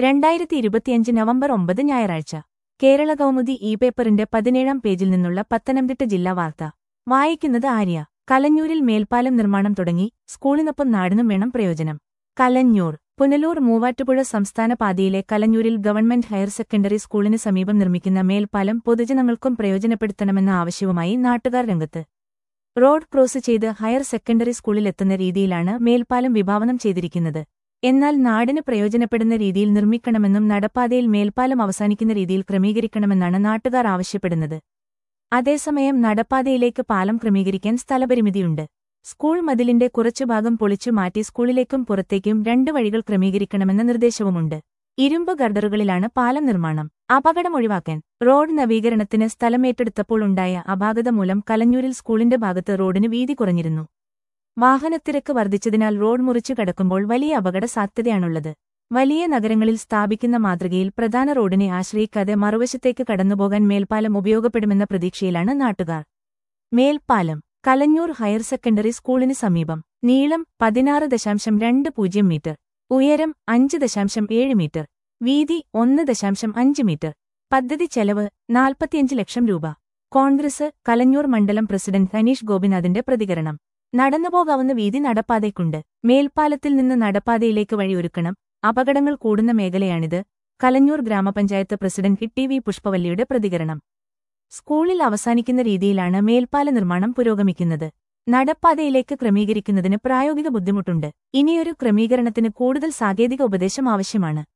രണ്ടായിരത്തി ഇരുപത്തിയഞ്ച് നവംബർ ഒമ്പത് ഞായറാഴ്ച കേരള കൗമുദി ഇ പേപ്പറിന്റെ പതിനേഴാം പേജിൽ നിന്നുള്ള പത്തനംതിട്ട ജില്ലാ വാർത്ത വായിക്കുന്നത് ആര്യ കലഞ്ഞൂരിൽ മേൽപ്പാലം നിർമ്മാണം തുടങ്ങി സ്കൂളിനൊപ്പം നാടിനും വേണം പ്രയോജനം കലഞ്ഞൂർ പുനലൂർ മൂവാറ്റുപുഴ സംസ്ഥാന പാതയിലെ കലഞ്ഞൂരിൽ ഗവൺമെന്റ് ഹയർ സെക്കൻഡറി സ്കൂളിന് സമീപം നിർമ്മിക്കുന്ന മേൽപ്പാലം പൊതുജനങ്ങൾക്കും പ്രയോജനപ്പെടുത്തണമെന്ന ആവശ്യവുമായി നാട്ടുകാർ രംഗത്ത് റോഡ് ക്രോസ് ചെയ്ത് ഹയർ സെക്കൻഡറി സ്കൂളിലെത്തുന്ന രീതിയിലാണ് മേൽപ്പാലം വിഭാവനം ചെയ്തിരിക്കുന്നത് എന്നാൽ നാടിന് പ്രയോജനപ്പെടുന്ന രീതിയിൽ നിർമ്മിക്കണമെന്നും നടപ്പാതയിൽ മേൽപ്പാലം അവസാനിക്കുന്ന രീതിയിൽ ക്രമീകരിക്കണമെന്നാണ് നാട്ടുകാർ ആവശ്യപ്പെടുന്നത് അതേസമയം നടപ്പാതയിലേക്ക് പാലം ക്രമീകരിക്കാൻ സ്ഥലപരിമിതിയുണ്ട് സ്കൂൾ മതിലിന്റെ കുറച്ചു ഭാഗം പൊളിച്ചു മാറ്റി സ്കൂളിലേക്കും പുറത്തേക്കും രണ്ട് വഴികൾ ക്രമീകരിക്കണമെന്ന നിർദ്ദേശവുമുണ്ട് ഇരുമ്പ് ഗർഡറുകളിലാണ് പാലം നിർമ്മാണം അപകടം ഒഴിവാക്കാൻ റോഡ് നവീകരണത്തിന് സ്ഥലമേറ്റെടുത്തപ്പോൾ ഉണ്ടായ അപാകത മൂലം കലഞ്ഞൂരിൽ സ്കൂളിന്റെ ഭാഗത്ത് റോഡിന് വീതി കുറഞ്ഞിരുന്നു വാഹനത്തിരക്ക് വർദ്ധിച്ചതിനാൽ റോഡ് മുറിച്ചു കടക്കുമ്പോൾ വലിയ അപകട സാധ്യതയാണുള്ളത് വലിയ നഗരങ്ങളിൽ സ്ഥാപിക്കുന്ന മാതൃകയിൽ പ്രധാന റോഡിനെ ആശ്രയിക്കാതെ മറുവശത്തേക്ക് കടന്നുപോകാൻ മേൽപ്പാലം ഉപയോഗപ്പെടുമെന്ന പ്രതീക്ഷയിലാണ് നാട്ടുകാർ മേൽപ്പാലം കലഞ്ഞൂർ ഹയർ സെക്കൻഡറി സ്കൂളിന് സമീപം നീളം പതിനാറ് ദശാംശം രണ്ട് പൂജ്യം മീറ്റർ ഉയരം അഞ്ച് ദശാംശം ഏഴ് മീറ്റർ വീതി ഒന്ന് ദശാംശം അഞ്ച് മീറ്റർ പദ്ധതി ചെലവ് നാൽപ്പത്തിയഞ്ച് ലക്ഷം രൂപ കോൺഗ്രസ് കലഞ്ഞൂർ മണ്ഡലം പ്രസിഡന്റ് ഹനീഷ് ഗോപിനാഥിന്റെ പ്രതികരണം നടന്നുപോകാവുന്ന വീതി നടപ്പാതയ്ക്കുണ്ട് മേൽപ്പാലത്തിൽ നിന്ന് നടപ്പാതയിലേക്ക് വഴിയൊരുക്കണം അപകടങ്ങൾ കൂടുന്ന മേഖലയാണിത് കലഞ്ഞൂർ ഗ്രാമപഞ്ചായത്ത് പ്രസിഡന്റ് ടി വി പുഷ്പവല്ലിയുടെ പ്രതികരണം സ്കൂളിൽ അവസാനിക്കുന്ന രീതിയിലാണ് മേൽപ്പാല നിർമ്മാണം പുരോഗമിക്കുന്നത് നടപ്പാതയിലേക്ക് ക്രമീകരിക്കുന്നതിന് പ്രായോഗിക ബുദ്ധിമുട്ടുണ്ട് ഇനിയൊരു ക്രമീകരണത്തിന് കൂടുതൽ സാങ്കേതിക ഉപദേശം ആവശ്യമാണ്